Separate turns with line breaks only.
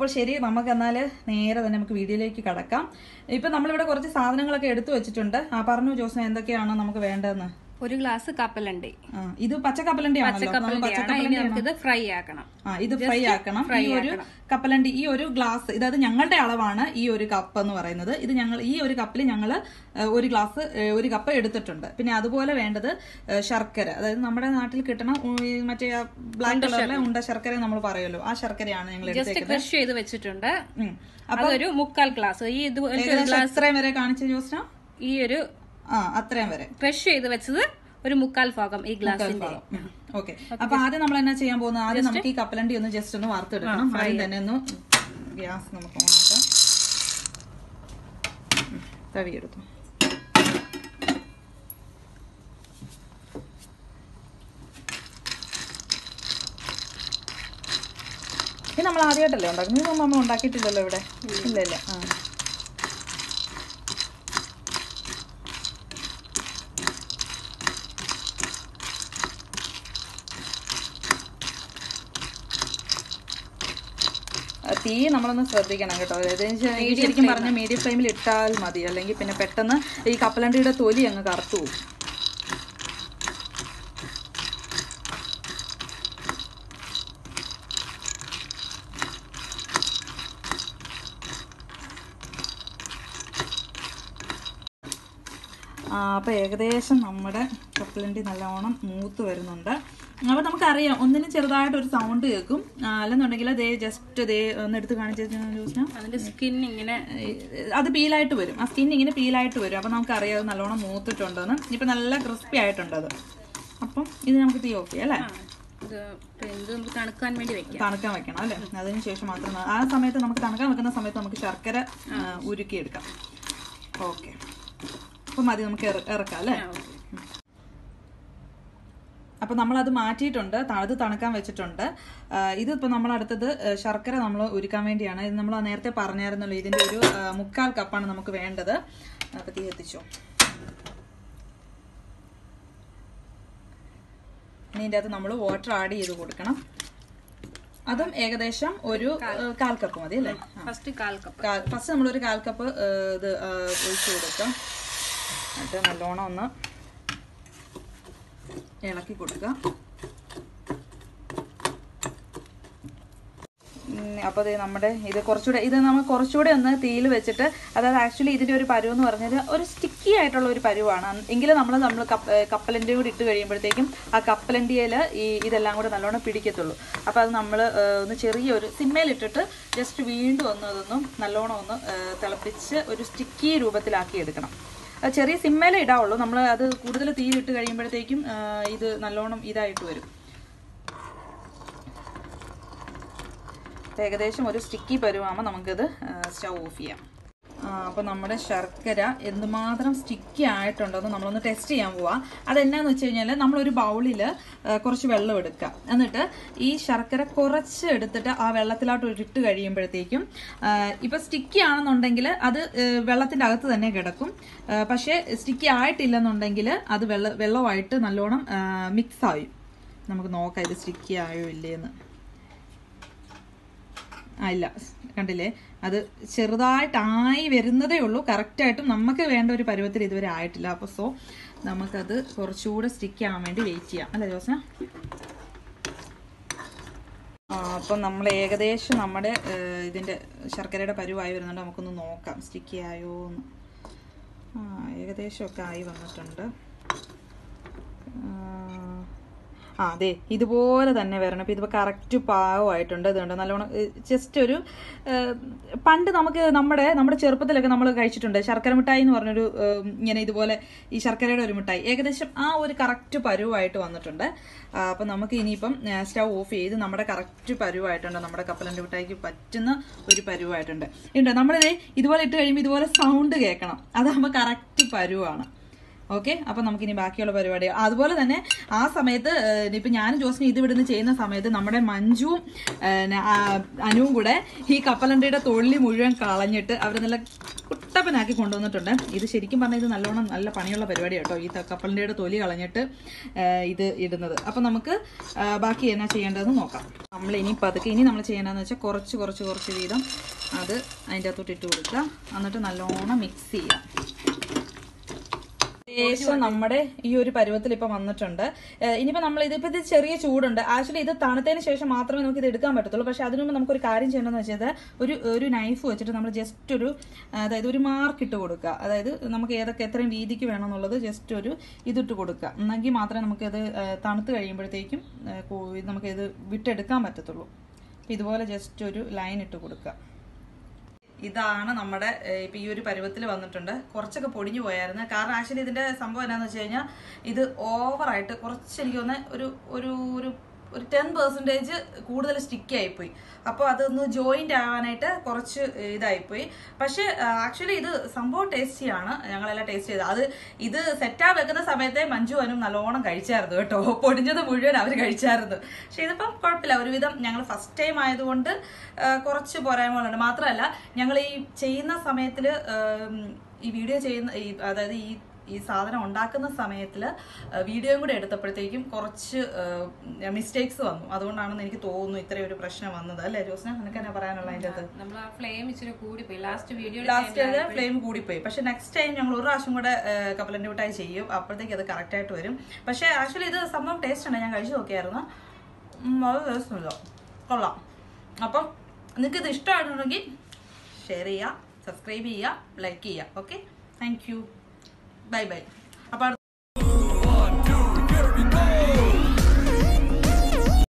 ശരി നമുക്ക് എന്നാൽ നേരെ തന്നെ നമുക്ക് വീഡിയോയിലേക്ക് കടക്കാം ഇപ്പൊ നമ്മളിവിടെ കുറച്ച് സാധനങ്ങളൊക്കെ എടുത്തു വെച്ചിട്ടുണ്ട് ആ പറഞ്ഞു ജോസ് എന്തൊക്കെയാണ് നമുക്ക് വേണ്ടതെന്ന്
ഒരു ഗ്ലാസ് കപ്പലണ്ടി
ആ, ഇത് പച്ചക്കപ്പലണ്ടി ആണല്ലോ നമ്മൾ
കപ്പലണ്ടിയാണ് ഇനി
പച്ചക്കപ്പലണ്ടി
നമുക്കിത് ഫ്രൈ ആക്കണം
ആ ഇത് ഫ്രൈ ആക്കണം ഈ ഒരു കപ്പലണ്ടി ഈ ഒരു ഗ്ലാസ് ഇതായത് ഞങ്ങളുടെ അളവാണ് ഈ ഒരു കപ്പ് എന്ന് പറയുന്നത് ഇത് ഞങ്ങൾ ഈ ഒരു കപ്പിൽ ഞങ്ങൾ ഒരു ഗ്ലാസ് ഏഹ്, ഒരു കപ്പ് എടുത്തിട്ടുണ്ട് പിന്നെ അതുപോലെ വേണ്ടത് ഏഹ്, ശർക്കര അതായത് നമ്മുടെ നാട്ടിൽ കിട്ടണ ഉ- ഈ മറ്റേ ബ്ലാക്ക് കളറിലെ ഉണ്ട ശർക്കര നമ്മൾ പറയുമല്ലോ ആ ശർക്കരയാണ് ഞങ്ങൾ
ജസ്റ്റ്
എടുത്തേക്കുന്നത്
ക്രഷ് ചെയ്ത് വെച്ചിട്ടുണ്ട്
ഉം.
അതൊരു മുക്കാൽ ഗ്ലാസ് ഈ ഇത് ഒരു
ഏകദേശം എത്രയും വരെ കാണിച്ച ജോസ്ന
ഈ ഒരു
ആ അത്രയും വരെ
ക്രഷ് ചെയ്ത് വെച്ചത് ഒരു മുക്കാൽ ഭാഗം ഈ ഗ്ലാസിന്റെ
ഓക്കെ അപ്പൊ ആദ്യം നമ്മൾ എന്നാ ചെയ്യാൻ പോകുന്നത് ആദ്യം നമുക്ക് ഈ കപ്പലണ്ടി ഒന്ന് ജസ്റ്റ് ഒന്ന് വാർത്തെടുക്കണം ആദ്യം തന്നെ ഒന്ന് ഗ്യാസ് നമുക്ക് ഓണാക്കാം ഉം, തവിയെടുത്തു ഇത് നമ്മൾ ആദ്യമായിട്ടല്ലേ ഉണ്ടാക്കുന്നത് ഇതൊന്നും നമ്മൾ ഉണ്ടാക്കിയിട്ടില്ലല്ലോ ഇവിടെ ഇല്ല ഇല്ല ആ ആ, തീ നമ്മളൊന്ന് ശ്രദ്ധിക്കണം കേട്ടോ അതായത് ഈ ശരിക്കും പറഞ്ഞ മീഡിയം ഫ്ലെയിമിൽ ഇട്ടാൽ മതി അല്ലെങ്കിൽ പിന്നെ പെട്ടെന്ന് ഈ കപ്പലണ്ടിയുടെ തൊലി അങ്ങ് കറുത്തു പോകും ആ, അപ്പൊ ഏകദേശം നമ്മുടെ കപ്പലണ്ടി നല്ലോണം മൂത്ത് വരുന്നുണ്ട് അപ്പൊ നമുക്കറിയാം ഒന്നിനും ചെറുതായിട്ട് ഒരു സൗണ്ട് കേൾക്കും ആ, അല്ലെന്നുണ്ടെങ്കിൽ ദേ ജസ്റ്റ് ദേ ഒന്ന് എടുത്ത് കാണിച്ചു ചോദിച്ചാൽ
അതിന്റെ സ്കിൻ ഇങ്ങനെ
അത് പീലായിട്ട് വരും ആ സ്കിൻ ഇങ്ങനെ പീലായിട്ട് വരും അപ്പം നമുക്കറിയാം അത് നല്ലോണം മൂത്തിട്ടുണ്ടെന്ന് ഇപ്പം നല്ല ക്രിസ്പി ആയിട്ടുണ്ട് അത് അപ്പം ഇത് നമുക്ക് തീ ഓഫ് ചെയ്യാം അല്ലേ
ഇത് പിന്നെ ഇത് നമുക്ക് തണുക്കാൻ വേണ്ടി വെക്കാം
തണുക്കാൻ വെക്കണം അല്ലേ അതിന് ശേഷം മാത്രം ന- ആ സമയത്ത് നമുക്ക് തണുക്കാൻ വെക്കുന്ന സമയത്ത് നമുക്ക് ശർക്കര ആ, ഉരുക്കിയെടുക്കാം ഓക്കെ അപ്പം മതി നമുക്ക് ഇറ- ഇറക്കാം അല്ലേ
ആ, okay.
അപ്പം നമ്മളത് മാറ്റിയിട്ടുണ്ട് ത- അത് തണുക്കാൻ വെച്ചിട്ടുണ്ട് ആ, ഇതിപ്പോൾ നമ്മൾ അടുത്തത് ആ, ശർക്കര നമ്മൾ ഉരുക്കാൻ വേണ്ടിയാണ് ഇത് നമ്മൾ നേരത്തെ പറഞ്ഞായിരുന്നല്ലോ ഇതിൻ്റെ ഒരു ആ, മുക്കാൽ കപ്പാണ് നമുക്ക് വേണ്ടത് അപ്പം തീ എത്തിച്ചോ ഇനി ഇതിൻ്റെ അകത്ത് നമ്മൾ വാട്ടർ ആഡ് ചെയ്ത് കൊടുക്കണം അതും ഏകദേശം ഒരു ആ, കാൽ കപ്പ് മതി അല്ലേ
ഫസ്റ്റ് കാൽ കപ്പ്
ഫസ്റ്റ് നമ്മളൊരു കാൽ കപ്പ് ആ, ഇത് ആ, ഒഴിച്ച് കൊടുക്കാം എന്നിട്ട് നല്ലോണം ഒന്ന് ഇളക്കി കൊടുക്കുക അപ്പോൾ ഇത് നമ്മുടെ ഇത് കുറച്ചുകൂടെ ഇത് നമ്മൾ കുറച്ചുകൂടെ ഒന്ന് തീയിൽ വെച്ചിട്ട് അതായത് ആക്ച്വലി ഇതിൻ്റെ ഒരു പരുവ് എന്ന് പറഞ്ഞത് ഒരു സ്റ്റിക്കി ആയിട്ടുള്ള ഒരു പരുവാണ് എങ്കിലും നമ്മൾ നമ്മൾ കപ്പ കപ്പലണ്ടി കൂടി ഇട്ട് കഴിയുമ്പോഴത്തേക്കും ആ കപ്പലണ്ടിയിൽ ഈ ഇതെല്ലാം കൂടെ നല്ലോണം പിടിക്കത്തുള്ളൂ അപ്പോൾ അത് നമ്മൾ ഒന്ന് ചെറിയൊരു സിമ്മയിലിട്ടിട്ട് ജസ്റ്റ് വീണ്ടും ഒന്ന് അതൊന്നും നല്ലോണം ഒന്ന് ആ, തിളപ്പിച്ച് ഒരു സ്റ്റിക്കി രൂപത്തിലാക്കി എടുക്കണം അത് ചെറിയ സിമ്മയിലേ ഇടാവുള്ളൂ നമ്മൾ അത് കൂടുതൽ തീയിലിട്ട് കഴിയുമ്പോഴത്തേക്കും ആ, ഇത് നല്ലോണം ഇതായിട്ട് വരും ഏകദേശം ഒരു സ്റ്റിക്കി പരുവാകുമ്പോൾ നമുക്കിത് സ്റ്റൗ ഓഫ് ചെയ്യാം അപ്പോൾ നമ്മുടെ ശർക്കര എന്തുമാത്രം സ്റ്റിക്കി ആയിട്ടുണ്ടെന്ന് നമ്മളൊന്ന് ടെസ്റ്റ് ചെയ്യാൻ പോവാം അതെന്നാന്ന് വെച്ച് കഴിഞ്ഞാൽ നമ്മളൊരു ബൗളിൽ കുറച്ച് വെള്ളം എടുക്കുക എന്നിട്ട് ഈ ശർക്കര കുറച്ച് എടുത്തിട്ട് ആ വെള്ളത്തിലോട്ട് ഇട്ട് കഴിയുമ്പോഴത്തേക്കും ഇപ്പോൾ സ്റ്റിക്കി ആണെന്നുണ്ടെങ്കിൽ അത് വെള്ളത്തിൻ്റെ അകത്ത് തന്നെ കിടക്കും ആ, പക്ഷേ സ്റ്റിക്കി ആയിട്ടില്ലെന്നുണ്ടെങ്കിൽ അത് വെള്ള വെള്ളമായിട്ട് നല്ലോണം മിക്സ് ആയും നമുക്ക് നോക്കാം ഇത് സ്റ്റിക്കി ആയോ ഇല്ലേന്ന് ആ ഇല്ല കണ്ടില്ലേ അത് ചെറുതായിട്ടായി വരുന്നതേ ഉള്ളൂ കറക്റ്റായിട്ടും നമുക്ക് വേണ്ട ഒരു പരുവത്തിൽ ഇതുവരെ ആയിട്ടില്ല അപ്പോൾ സോ നമുക്കത് കുറച്ചുകൂടെ സ്റ്റിക്ക് ആവാൻ വേണ്ടി വെയിറ്റ് ചെയ്യാം അല്ലേ ജോസന ആ അപ്പം നമ്മൾ ഏകദേശം നമ്മുടെ ഏഹ്, ഇതിൻ്റെ ശർക്കരയുടെ പരുവായി വരുന്നുണ്ട് നമുക്കൊന്ന് നോക്കാം സ്റ്റിക്കി ആയോ എന്ന് ആ ഏകദേശമൊക്കെ ആയി വന്നിട്ടുണ്ട് ആ, ആ അതെ ഇതുപോലെ തന്നെ വരണം ഇപ്പം ഇതിപ്പോൾ കറക്റ്റ് പാകമായിട്ടുണ്ട് ഇതുണ്ട് നല്ലോണം ജസ്റ്റ് ഒരു ഏഹ്, പണ്ട് നമുക്ക് നമ്മുടെ നമ്മുടെ ചെറുപ്പത്തിലൊക്കെ നമ്മൾ കഴിച്ചിട്ടുണ്ട് ശർക്കര മിഠായി എന്ന് പറഞ്ഞൊരു ഏഹ്, ഇങ്ങനെ ഇതുപോലെ ഈ ശർക്കരയുടെ ഒരു മിഠായി ഏകദേശം ആ ഒരു കറക്റ്റ് പരുവായിട്ട് വന്നിട്ടുണ്ട് ആ, അപ്പം നമുക്ക് ഇനിയിപ്പം സ്റ്റൗ ഓഫ് ചെയ്ത് നമ്മുടെ കറക്റ്റ് പരുവായിട്ടുണ്ട് നമ്മുടെ കപ്പലണ്ടി മിഠായിക്ക് പറ്റുന്ന ഒരു പരുവായിട്ടുണ്ട് ഉണ്ട് നമ്മളിത് ഇതുപോലെ ഇട്ട് കഴിയുമ്പോൾ ഇതുപോലെ സൗണ്ട് കേൾക്കണം അതാകുമ്പോൾ കറക്റ്റ് പരുവാണ് ഓക്കെ അപ്പം നമുക്കിനി ബാക്കിയുള്ള പരിപാടി അതുപോലെ തന്നെ ആ സമയത്ത് ഏഹ്, ഇപ്പം ഞാനും ജോസിനും ഇത് ഇവിടുന്ന് ചെയ്യുന്ന സമയത്ത് നമ്മുടെ മഞ്ജുവും ഏഹ്, ന- ആ, അനുവും കൂടെ ഈ കപ്പലണ്ടിയുടെ തൊള്ളി മുഴുവൻ കളഞ്ഞിട്ട് അവർ നല്ല കുട്ടി കട്ടപ്പനാക്കി കൊണ്ടുവന്നിട്ടുണ്ട് ഇത് ശരിക്കും പറഞ്ഞാൽ ഇത് നല്ലോണം നല്ല പണിയുള്ള പരിപാടി കേട്ടോ ഈ ത- കപ്പലിൻ്റെ തൊലി കളഞ്ഞിട്ട് ആ, ഇത് ഇടുന്നത് അപ്പം നമുക്ക് ആ, ബാക്കി എന്നാ ചെയ്യേണ്ടതെന്ന് നോക്കാം നമ്മൾ ഇനി പതുക്കെ ഇനി നമ്മൾ ചെയ്യേണ്ടതെന്ന് വെച്ചാൽ കുറച്ച് കുറച്ച് കുറച്ച് വീതം അത് അതിൻ്റെ അകത്തോട്ട് ഇട്ട് കൊടുക്കുക എന്നിട്ട് നല്ലോണം മിക്സ് ചെയ്യാം ഏകദേശം നമ്മുടെ ഈ ഒരു പരുവത്തിൽ ഇപ്പൊ വന്നിട്ടുണ്ട് ഏഹ് ഇനിയിപ്പോ നമ്മൾ ഇതിപ്പോ ഇത് ചെറിയ ചൂടുണ്ട് ആക്ച്വലി ഇത് തണുത്തതിന് ശേഷം മാത്രമേ നമുക്ക് ഇത് എടുക്കാൻ പറ്റത്തുള്ളൂ പക്ഷെ അതിനു മുമ്പ് നമുക്കൊരു കാര്യം ചെയ്യണമെന്ന് വെച്ചാൽ ഒരു ഒരു നൈഫ് വെച്ചിട്ട് നമ്മൾ ജസ്റ്റ് ഒരു അതായത് ഒരു മാർക്ക് ഇട്ട് കൊടുക്കുക അതായത് നമുക്ക് ഏതൊക്കെ എത്രയും വീതിക്ക് വേണമെന്നുള്ളത് ജസ്റ്റ് ഒരു ഇതിട്ട് കൊടുക്കുക എന്നെങ്കിൽ മാത്രമേ നമുക്കിത് ഏഹ് തണുത്ത് കഴിയുമ്പോഴത്തേക്കും ഏഹ് കൂ- ഇത് നമുക്കിത് വിട്ടെടുക്കാൻ പറ്റത്തുള്ളൂ അപ്പൊ ഇതുപോലെ ജസ്റ്റ് ഒരു ലൈൻ ഇട്ട് കൊടുക്കുക ഇതാണ് നമ്മുടെ ഏഹ്, ഇപ്പൊ ഈ ഒരു പരുവത്തിൽ വന്നിട്ടുണ്ട് കുറച്ചൊക്കെ പൊടിഞ്ഞു പോയായിരുന്നു കാരണം ആക്ച്വലി ഇതിന്റെ സംഭവം എന്നാന്ന് വെച്ച് കഴിഞ്ഞാൽ ഇത് ഓവറായിട്ട് കുറച്ച് എനിക്ക് തോന്നുന്നത് ഒരു ഒരു ഒരു ഒരു ടെൻ പെർസെൻറ്റേജ് കൂടുതൽ സ്റ്റിക്കി ആയിപ്പോയി അപ്പോൾ അതൊന്ന് ജോയിന്റ് ആവാനായിട്ട് കുറച്ച് ഇതായിപ്പോയി പക്ഷേ ആക്ച്വലി ഇത് സംഭവം ടേസ്റ്റിയാണ് ഞങ്ങളെല്ലാം ടേസ്റ്റ് ചെയ്തത് അത് ഇത് സെറ്റാ വെക്കുന്ന സമയത്തെ മഞ്ജു അനും നല്ലോണം കഴിച്ചായിരുന്നു കേട്ടോ പൊടിഞ്ഞത് മുഴുവൻ അവർ കഴിച്ചായിരുന്നു പക്ഷെ ഇതിപ്പം കുഴപ്പമില്ല ഒരുവിധം ഞങ്ങൾ ഫസ്റ്റ് ടൈം ആയതുകൊണ്ട് ആ, കുറച്ച് പോരായ്മകളുണ്ട് മാത്രമല്ല ഞങ്ങൾ ഈ ചെയ്യുന്ന സമയത്തിൽ ഈ വീഡിയോ ചെയ്യുന്ന ഈ അതായത് ഈ ഈ സാധനം ഉണ്ടാക്കുന്ന സമയത്തിൽ വീഡിയോയും കൂടെ എടുത്തപ്പോഴത്തേക്കും കുറച്ച് മിസ്റ്റേക്സ് വന്നു അതുകൊണ്ടാണെന്ന് എനിക്ക് തോന്നുന്നു ഇത്രയും ഒരു പ്രശ്നം വന്നത് അല്ലേ ജോസ്ന നിനക്ക് എന്നാ പറയാനുള്ള അതിൻ്റെ അത്
നമ്മൾ ആ ഫ്ലെയിം ഇച്ചിരി കൂടിപ്പോയി ലാസ്റ്റ് വീഡിയോ
ലാസ്റ്റ് ഫ്ലെയിം കൂടിപ്പോയി പക്ഷെ നെക്സ്റ്റ് ടൈം ഞങ്ങൾ ഒരു പ്രാവശ്യം കൂടെ കപ്പലൻ്റെ മിഠായി ചെയ്യും അപ്പോഴത്തേക്ക് അത് കറക്റ്റ് ആയിട്ട് വരും പക്ഷെ ആക്ച്വലി ഇത് സംഭവം ടേസ്റ്റ് ഉണ്ട് ഞാൻ കഴിച്ചു നോക്കിയായിരുന്നു ഉം, അത് ടേസ്റ്റ് ഇല്ല കൊള്ളാം അപ്പം നിങ്ങൾക്ക് ഇത് ഇഷ്ടമായിട്ടുണ്ടെങ്കിൽ ഷെയർ ചെയ്യുക സബ്സ്ക്രൈബ് ചെയ്യുക ലൈക്ക് ചെയ്യുക okay thank you bye by